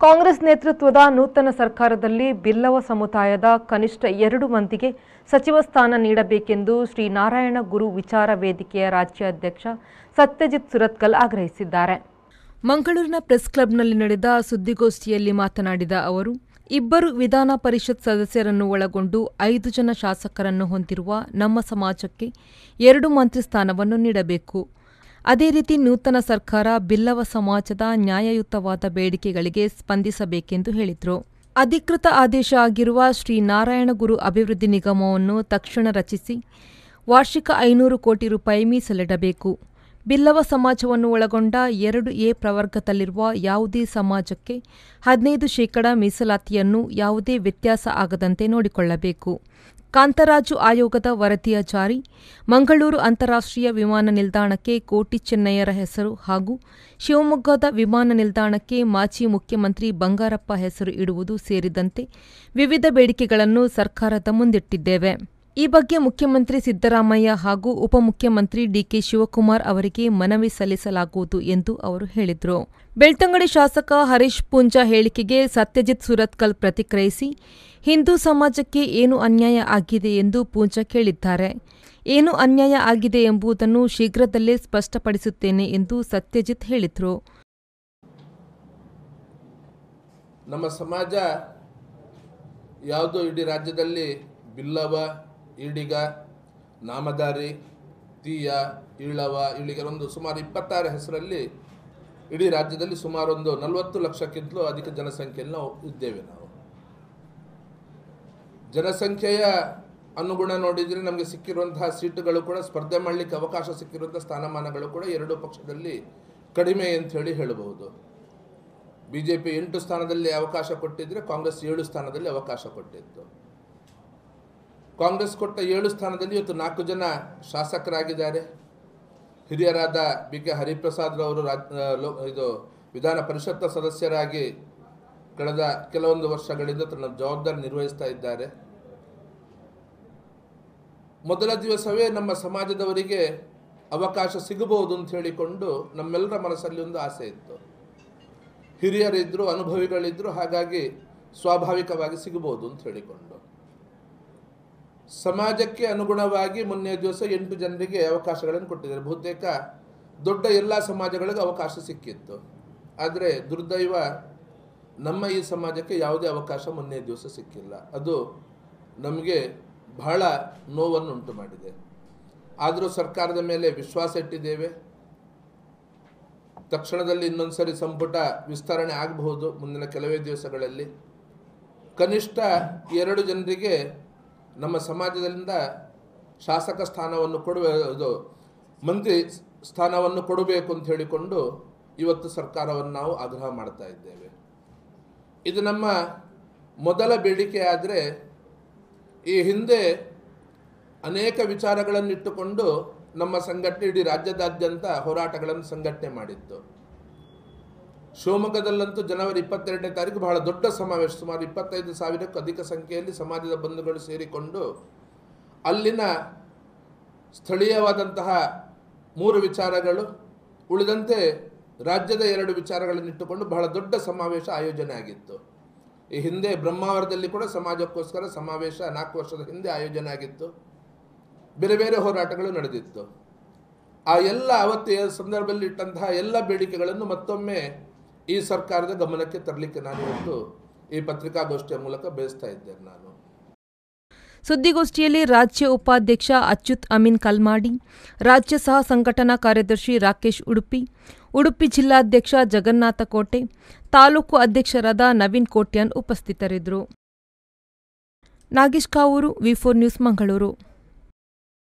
ಕಾಂಗ್ರೆಸ್ ನೇತೃತ್ವದ ನೂತನ ಸರ್ಕಾರದಲ್ಲಿ ಬಿಲ್ಲವ ಸಮುದಾಯದ ಕನಿಷ್ಠ ಎರಡು ಮಂದಿಗೆ ಸಚಿವ ಸ್ಥಾನ ನೀಡಬೇಕೆಂದು ಶ್ರೀ ನಾರಾಯಣ ಗುರು ವಿಚಾರ ವೇದಿಕೆಯ ರಾಜ್ಯಾಧ್ಯಕ್ಷ ಸತ್ಯಜಿತ್ ಸುರತ್ಕಲ್ ಆಗ್ರಹಿಸಿದ್ದಾರೆ ಮಂಗಳೂರಿನ ಪ್ರೆಸ್ ಕ್ಲಬ್ನಲ್ಲಿ ನಡೆದ ಸುದ್ದಿಗೋಷ್ಠಿಯಲ್ಲಿ ಮಾತನಾಡಿದ ಅವರು ಇಬ್ಬರು ವಿಧಾನ ಪರಿಷತ್ ಸದಸ್ಯರನ್ನು ಒಳಗೊಂಡು ಐದು ಜನ ಶಾಸಕರನ್ನು ಹೊಂದಿರುವ ನಮ್ಮ ಸಮಾಜಕ್ಕೆ ಎರಡು ಮಂತ್ರಿ ಸ್ಥಾನವನ್ನು ನೀಡಬೇಕು ಅದೇ ರೀತಿ ನೂತನ ಸರ್ಕಾರ ಬಿಲ್ಲವ ಸಮಾಜದ ನ್ಯಾಯಯುತವಾದ ಬೇಡಿಕೆಗಳಿಗೆ ಸ್ಪಂದಿಸಬೇಕೆಂದು ಹೇಳಿದರು ಅಧಿಕೃತ ಆದೇಶ ಆಗಿರುವ ಶ್ರೀ ನಾರಾಯಣ ಗುರು ಅಭಿವೃದ್ಧಿ ನಿಗಮವನ್ನು ತಕ್ಷಣ ರಚಿಸಿ ವಾರ್ಷಿಕ ಐನೂರು ಕೋಟಿ ರೂಪಾಯಿ ಮೀಸಲಿಡಬೇಕು ಬಿಲ್ಲವ ಸಮಾಜವನ್ನು ಒಳಗೊಂಡ ಎರಡು ಎ ಪ್ರವರ್ಗದಲ್ಲಿರುವ ಯಾವುದೇ ಸಮಾಜಕ್ಕೆ ಹದಿನೈದು ಶೇಕಡ ಮೀಸಲಾತಿಯನ್ನು ಯಾವುದೇ ವ್ಯತ್ಯಾಸ ಆಗದಂತೆ ನೋಡಿಕೊಳ್ಳಬೇಕು ಕಾಂತರಾಜು ಆಯೋಗದ ವರದಿಯ ಜಾರಿ ಮಂಗಳೂರು ಅಂತಾರಾಷ್ಟ್ರೀಯ ವಿಮಾನ ನಿಲ್ದಾಣಕ್ಕೆ ಕೋಟಿ ಚೆನ್ನಯ್ಯರ ಹೆಸರು ಹಾಗೂ ಶಿವಮೊಗ್ಗದ ವಿಮಾನ ನಿಲ್ದಾಣಕ್ಕೆ ಮಾಜಿ ಮುಖ್ಯಮಂತ್ರಿ ಬಂಗಾರಪ್ಪ ಹೆಸರು ಇಡುವುದು ಸೇರಿದಂತೆ ವಿವಿಧ ಬೇಡಿಕೆಗಳನ್ನು ಸರ್ಕಾರದ ಮುಂದಿಟ್ಟಿದ್ದೇವೆ ಈ ಬಗ್ಗೆ ಮುಖ್ಯಮಂತ್ರಿ ಸಿದ್ದರಾಮಯ್ಯ ಹಾಗೂ ಉಪಮುಖ್ಯಮಂತ್ರಿ ಡಿಕೆ ಶಿವಕುಮಾರ್ ಅವರಿಗೆ ಮನವಿ ಸಲ್ಲಿಸಲಾಗುವುದು ಎಂದು ಅವರು ಹೇಳಿದರು ಬೆಳ್ತಂಗಡಿ ಶಾಸಕ ಹರೀಶ್ ಪೂಂಜಾ ಹೇಳಿಕೆಗೆ ಸತ್ಯಜಿತ್ ಸುರತ್ಕಲ್ ಪ್ರತಿಕ್ರಿಯಿಸಿ ಹಿಂದೂ ಸಮಾಜಕ್ಕೆ ಏನು ಅನ್ಯಾಯ ಆಗಿದೆ ಎಂದು ಪೂಂಜಾ ಕೇಳಿದ್ದಾರೆ ಏನು ಅನ್ಯಾಯ ಆಗಿದೆ ಎಂಬುದನ್ನು ಶೀಘ್ರದಲ್ಲೇ ಸ್ಪಷ್ಟಪಡಿಸುತ್ತೇನೆ ಎಂದು ಸತ್ಯಜಿತ್ ಹೇಳಿದರು ನಮ್ಮ ಸಮಾಜ ಯಾವುದು ಇಡೀ ರಾಜ್ಯದಲ್ಲಿ ಬಿಲ್ಲವ ಈಡಿಗ ನಾಮದಾರಿ ತೀಯ ಈಳವ ಈಳಿಗರ ಒಂದು ಸುಮಾರು ಇಪ್ಪತ್ತಾರು ಹೆಸರಲ್ಲಿ ಇಡೀ ರಾಜ್ಯದಲ್ಲಿ ಸುಮಾರು ಒಂದು ನಲವತ್ತು ಲಕ್ಷಕ್ಕಿಂತಲೂ ಅಧಿಕ ಜನಸಂಖ್ಯೆಯಲ್ಲಿ ನಾವು ಇದ್ದೇವೆ ನಾವು ಜನಸಂಖ್ಯೆಯ ಅನುಗುಣ ನೋಡಿದರೆ ನಮಗೆ ಸಿಕ್ಕಿರುವಂತಹ ಸೀಟುಗಳು ಕೂಡ ಸ್ಪರ್ಧೆ ಮಾಡಲಿಕ್ಕೆ ಅವಕಾಶ ಸಿಕ್ಕಿರುವಂಥ ಸ್ಥಾನಮಾನಗಳು ಕೂಡ ಎರಡು ಪಕ್ಷದಲ್ಲಿ ಕಡಿಮೆ ಅಂತ ಹೇಳಿ ಹೇಳಬಹುದು ಬಿ ಜೆ ಪಿ ಎಂಟು ಸ್ಥಾನದಲ್ಲಿ ಅವಕಾಶ ಕೊಟ್ಟಿದ್ರೆ ಕಾಂಗ್ರೆಸ್ ಏಳು ಸ್ಥಾನದಲ್ಲಿ ಅವಕಾಶ ಕೊಟ್ಟಿತ್ತು ಕಾಂಗ್ರೆಸ್ ಕೊಟ್ಟ ಏಳು ಸ್ಥಾನದಲ್ಲಿ ಇವತ್ತು ನಾಲ್ಕು ಜನ ಶಾಸಕರಾಗಿದ್ದಾರೆ ಹಿರಿಯರಾದ ಬಿ ಕೆ ಹರಿಪ್ರಸಾದ್ ರವರು ರಾಜ್ ಆ, ಲೋ- ಇದು ವಿಧಾನ ಪರಿಷತ್ನ ಸದಸ್ಯರಾಗಿ ಕಳೆದ ಕೆಲವೊಂದು ವರ್ಷಗಳಿಂದ ತನ್ನ ಜವಾಬ್ದಾರಿ ನಿರ್ವಹಿಸ್ತಾ ಇದ್ದಾರೆ ಮೊದಲ ದಿವಸವೇ ನಮ್ಮ ಸಮಾಜದವರಿಗೆ ಅವಕಾಶ ಸಿಗಬಹುದು ಅಂತ ಹೇಳಿಕೊಂಡು ನಮ್ಮೆಲ್ಲರ ಮನಸ್ಸಲ್ಲಿ ಒಂದು ಆಸೆ ಇತ್ತು ಹಿರಿಯರಿದ್ದರು ಅನುಭವಿಗಳಿದ್ದರು ಹಾಗಾಗಿ ಸ್ವಾಭಾವಿಕವಾಗಿ ಸಿಗಬಹುದು ಅಂತ ಹೇಳಿಕೊಂಡು ಸಮಾಜಕ್ಕೆ ಅನುಗುಣವಾಗಿ ಮೊನ್ನೆ ದಿವಸ ಎಂಟು ಜನರಿಗೆ ಅವಕಾಶಗಳನ್ನು ಕೊಟ್ಟಿದ್ದಾರೆ ಬಹುತೇಕ ದೊಡ್ಡ ಎಲ್ಲ ಸಮಾಜಗಳಿಗೂ ಅವಕಾಶ ಸಿಕ್ಕಿತ್ತು ಆದರೆ ದುರ್ದೈವ ನಮ್ಮ ಈ ಸಮಾಜಕ್ಕೆ ಯಾವುದೇ ಅವಕಾಶ ಮೊನ್ನೆ ದಿವಸ ಸಿಕ್ಕಿಲ್ಲ ಅದು ನಮಗೆ ಬಹಳ ನೋವನ್ನು ಉಂಟು ಮಾಡಿದೆ ಆದರೂ ಸರ್ಕಾರದ ಮೇಲೆ ವಿಶ್ವಾಸ ಇಟ್ಟಿದ್ದೇವೆ ತಕ್ಷಣದಲ್ಲಿ ಇನ್ನೊಂದ್ಸರಿ ಸಂಪುಟ ವಿಸ್ತರಣೆ ಆಗಬಹುದು ಮುಂದಿನ ಕೆಲವೇ ದಿವಸಗಳಲ್ಲಿ ಕನಿಷ್ಠ ಎರಡು ಜನರಿಗೆ ನಮ್ಮ ಸಮಾಜದಿಂದ ಶಾಸಕ ಸ್ಥಾನವನ್ನು ಕೊಡುವ ಇದು ಮಂತ್ರಿ ಸ್ಥಾನವನ್ನು ಕೊಡಬೇಕು ಅಂತ ಹೇಳಿಕೊಂಡು ಇವತ್ತು ಸರ್ಕಾರವನ್ನು ನಾವು ಆಗ್ರಹ ಮಾಡ್ತಾ ಇದ್ದೇವೆ ಇದು ನಮ್ಮ ಮೊದಲ ಬೇಡಿಕೆ ಆದರೆ ಈ ಹಿಂದೆ ಅನೇಕ ವಿಚಾರಗಳನ್ನಿಟ್ಟುಕೊಂಡು ನಮ್ಮ ಸಂಘಟನೆ ಇಡೀ ರಾಜ್ಯದಾದ್ಯಂತ ಹೋರಾಟಗಳನ್ನು ಸಂಘಟನೆ ಮಾಡಿತ್ತು ಶಿವಮೊಗ್ಗದಲ್ಲಂತೂ ಜನವರಿ ಇಪ್ಪತ್ತೆರಡನೇ ತಾರೀಕು ಬಹಳ ದೊಡ್ಡ ಸಮಾವೇಶ ಸುಮಾರು ಇಪ್ಪತ್ತೈದು ಸಾವಿರಕ್ಕೂ ಅಧಿಕ ಸಂಖ್ಯೆಯಲ್ಲಿ ಸಮಾಜದ ಬಂಧುಗಳು ಸೇರಿಕೊಂಡು ಅಲ್ಲಿನ ಸ್ಥಳೀಯವಾದಂತಹ ಮೂರು ವಿಚಾರಗಳು ಉಳಿದಂತೆ ರಾಜ್ಯದ ಎರಡು ವಿಚಾರಗಳನ್ನಿಟ್ಟುಕೊಂಡು ಬಹಳ ದೊಡ್ಡ ಸಮಾವೇಶ ಆಯೋಜನೆ ಆಗಿತ್ತು ಈ ಹಿಂದೆ ಬ್ರಹ್ಮಾವರದಲ್ಲಿ ಕೂಡ ಸಮಾಜಕ್ಕೋಸ್ಕರ ಸಮಾವೇಶ ನಾಲ್ಕು ವರ್ಷದ ಹಿಂದೆ ಆಯೋಜನೆ ಆಗಿತ್ತು ಬೇರೆ ಬೇರೆ ಹೋರಾಟಗಳು ನಡೆದಿತ್ತು ಆ ಎಲ್ಲ ಅವತ್ತಿನ ಸಂದರ್ಭದಲ್ಲಿ ಇಟ್ಟಂತಹ ಎಲ್ಲ ಬೇಡಿಕೆಗಳನ್ನು ಮತ್ತೊಮ್ಮೆ ಈ ಸರ್ಕಾರದ ಗಮನಕ್ಕೆ ತರಲಿಕ್ಕೆ ನಾನು ಇವತ್ತು ಈ ಪತ್ರಿಕಾಗೋಷ್ಠಿಯ ಮೂಲಕ ಬಯಸ್ತಾ ಇದ್ದೇನೆ ನಾನು ಸುದ್ದಿಗೋಷ್ಠಿಯಲ್ಲಿ ರಾಜ್ಯ ಉಪಾಧ್ಯಕ್ಷ ಅಚ್ಯುತ್ ಅಮೀನ್ ಕಲ್ಮಾಡಿ ರಾಜ್ಯ ಸಹ ಸಂಘಟನಾ ಕಾರ್ಯದರ್ಶಿ ರಾಕೇಶ್ ಉಡುಪಿ ಉಡುಪಿ ಜಿಲ್ಲಾಧ್ಯಕ್ಷ ಜಗನ್ನಾಥ ಕೋಟೆ ತಾಲೂಕು ಅಧ್ಯಕ್ಷರಾದ ನವೀನ್ ಕೋಟ್ಯಾನ್ ಉಪಸ್ಥಿತರಿದ್ದರು Nagesh Kavoor V four news Mangaluru